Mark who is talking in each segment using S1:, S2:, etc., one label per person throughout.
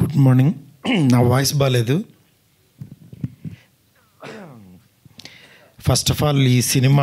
S1: good morning నా voice బాగాలేదు first of all ఈ సినిమా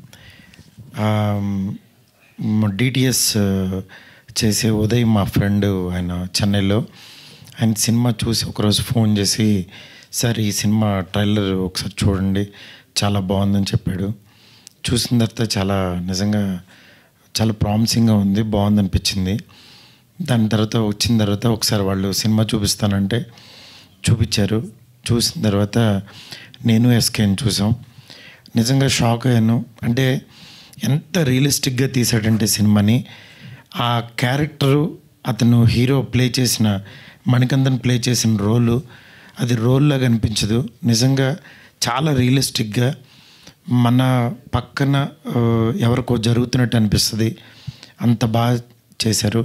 S1: డిటిఎస్ చేసే ఉదయ్ మా ఫ్రెండ్ ఆయన చెన్నైలో ఆయన సినిమా చూసి ఒకరోజు ఫోన్ చేసి సార్ ఈ సినిమా ట్రైలర్ ఒకసారి చూడండి చాలా బాగుందని చెప్పాడు చూసిన తర్వాత చాలా నిజంగా చాలా ప్రామిసింగ్గా ఉంది బాగుంది అనిపించింది దాని తర్వాత వచ్చిన తర్వాత ఒకసారి వాళ్ళు సినిమా చూపిస్తానంటే చూపించారు చూసిన తర్వాత నేను ఎస్కేని చూసాం నిజంగా షాక్ అయ్యాను అంటే ఎంత రియలిస్టిక్గా తీసాడంటే సినిమాని ఆ క్యారెక్టరు అతను హీరో ప్లే చేసిన మణికందన్ ప్లే చేసిన రోలు అది రోల్లాగా అనిపించదు నిజంగా చాలా రియలిస్టిక్గా మన పక్కన ఆ, ఎవరికో జరుగుతున్నట్టు అనిపిస్తుంది అంత బాగా చేశారు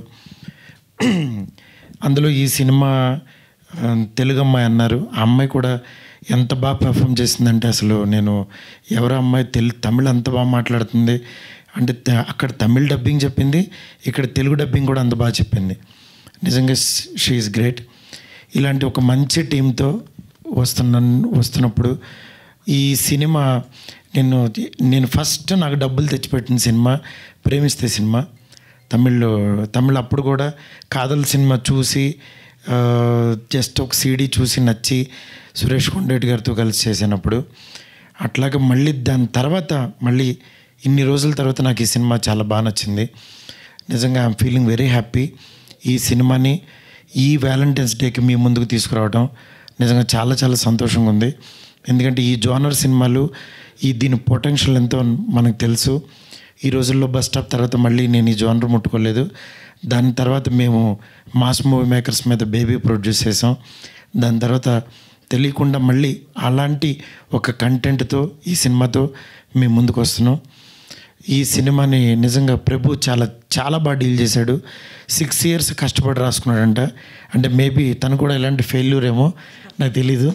S1: అందులో ఈ సినిమా ఆ, తెలుగు అమ్మాయి అన్నారు ఆ అమ్మాయి కూడా ఎంత బాగా పెర్ఫామ్ చేసిందంటే అసలు నేను ఎవరో అమ్మాయి తెలు తమిళ్ అంత బాగా మాట్లాడుతుంది అంటే త- అక్కడ తమిళ్ డబ్బింగ్ చెప్పింది ఇక్కడ తెలుగు డబ్బింగ్ కూడా అంత బాగా చెప్పింది నిజంగా షీఈ్ గ్రేట్ ఇలాంటి ఒక మంచి టీంతో వస్తున్న వస్తున్నప్పుడు ఈ సినిమా నేను నేను ఫస్ట్ నాకు డబ్బులు తెచ్చిపెట్టిన సినిమా ప్రేమిస్తే సినిమా తమిళ్లో తమిళ్ అప్పుడు కూడా కాదల్ సినిమా చూసి ఆ, జస్ట్ ఒక సీడీ చూసి నచ్చి సురేష్ కొండేటి గారితో కలిసి చేసినప్పుడు అట్లాగే మళ్ళీ దాని తర్వాత మళ్ళీ ఇన్ని రోజుల తర్వాత నాకు ఈ సినిమా చాలా బాగా నచ్చింది నిజంగా ఐఎమ్ ఫీలింగ్ వెరీ హ్యాపీ ఈ సినిమాని ఈ వ్యాలంటైన్స్ డేకి మీ ముందుకు తీసుకురావడం నిజంగా చాలా చాలా సంతోషంగా ఉంది ఎందుకంటే ఈ జోనర్ సినిమాలు ఈ దీని పొటెన్షియల్ ఎంతో మనకు తెలుసు ఈ రోజుల్లో బస్ స్టాప్ తర్వాత మళ్ళీ నేను ఈ జోనర్ ముట్టుకోలేదు దాని తర్వాత మేము మాస్ మూవీ మేకర్స్ మీద బేబీ ప్రొడ్యూస్ చేసాం దాని తర్వాత తెలియకుండా మళ్ళీ అలాంటి ఒక కంటెంట్తో ఈ సినిమాతో మేము ముందుకు వస్తున్నాం ఈ సినిమాని నిజంగా ప్రభు చాలా చాలా బాగా డీల్ చేశాడు సిక్స్ ఇయర్స్ కష్టపడి రాసుకున్నాడంట అంటే మేబీ తను కూడా ఇలాంటి ఫెయిల్యూర్ ఏమో నాకు తెలీదు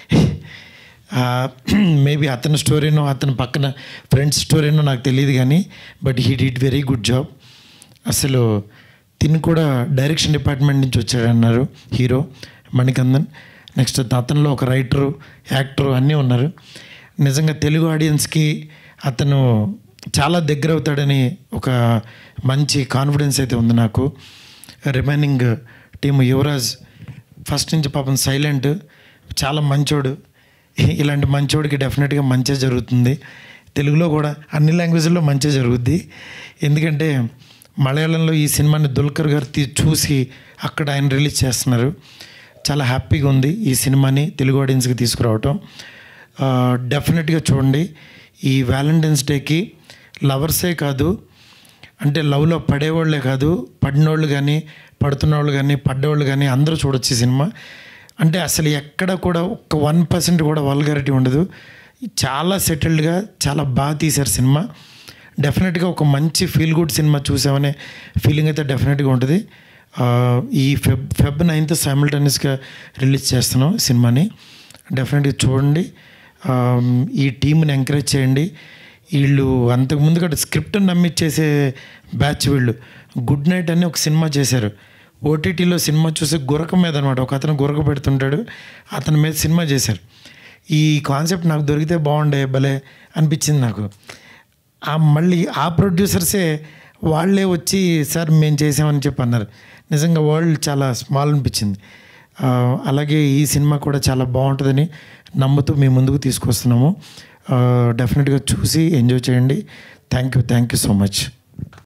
S1: మేబీ అతని స్టోరీనో అతని పక్కన ఫ్రెండ్స్ స్టోరీనో నాకు తెలియదు కానీ but he did very good job అసలు తిని కూడా డైరెక్షన్ డిపార్ట్మెంట్ నుంచి వచ్చాడన్నారు హీరో మణికందన్ నెక్స్ట్ అతనిలో ఒక రైటరు యాక్టరు అన్నీ ఉన్నారు నిజంగా తెలుగు ఆడియన్స్కి అతను చాలా దగ్గర అవుతాడని ఒక మంచి కాన్ఫిడెన్స్ అయితే ఉంది నాకు రిమైనింగ్ టీమ్ యువరాజ్ ఫస్ట్ నుంచి పాపం సైలెంట్ చాలా మంచోడు ఇలాంటి మంచోడికి డెఫినెట్గా మంచి జరుగుతుంది తెలుగులో కూడా అన్ని లాంగ్వేజ్లో మంచి జరుగుద్ది ఎందుకంటే మలయాళంలో ఈ సినిమాని దుల్కర్ గారు తీ- చూసి అక్కడ ఆయన రిలీజ్ చేస్తున్నారు చాలా హ్యాపీగా ఉంది ఈ సినిమాని తెలుగు ఆడియన్స్కి తీసుకురావటం ఆ, డెఫినెట్గా చూడండి ఈ వ్యాలంటైన్స్ డేకి లవర్సే కాదు అంటే లవ్లో పడేవాళ్ళే కాదు పడినోళ్ళు కానీ పడుతున్నవాళ్ళు కానీ పడ్డవాళ్ళు కానీ అందరూ చూడొచ్చు ఈ సినిమా అంటే అసలు ఎక్కడ కూడా ఒక్క వన్ పర్సెంట్ కూడా వల్గారిటీ ఉండదు చాలా సెటిల్డ్గా చాలా బాగా తీశారు సినిమా డెఫినెట్గా ఒక మంచి ఫీల్ గుడ్ సినిమా చూసామనే ఫీలింగ్ అయితే డెఫినెట్గా ఉంటుంది ఆ, ఈ ఫెబ్ ఫెబ్ నైన్త్ సైమిల్టేనియస్గా రిలీజ్ చేస్తున్నాం సినిమాని డెఫినెట్గా చూడండి ఆ, ఈ టీంని ఎంకరేజ్ చేయండి వీళ్ళు అంతకుముందు కూడా స్క్రిప్ట్ నమ్మిచ్చేసే బ్యాచ్ వీళ్ళు గుడ్ నైట్ అని ఒక సినిమా చేశారు ఓటీటీలో సినిమా చూసి గురక మీద అనమాట ఒక అతను గురక పెడుతుంటాడు అతని మీద సినిమా చేశారు ఈ కాన్సెప్ట్ నాకు దొరికితే బాగుండే భలే అనిపించింది నాకు ఆ మళ్ళీ ఆ ప్రొడ్యూసర్సే వాళ్ళే వచ్చి సార్ మేము చేసామని చెప్పి అన్నారు నిజంగా వరల్డ్ చాలా స్మాల్ అనిపించింది ఆ, అలాగే ఈ సినిమా కూడా చాలా బాగుంటుందని నమ్ముతూ మేము ముందుకు తీసుకొస్తున్నాము డెఫినెట్గా చూసి ఎంజాయ్ చేయండి thank you thank you so much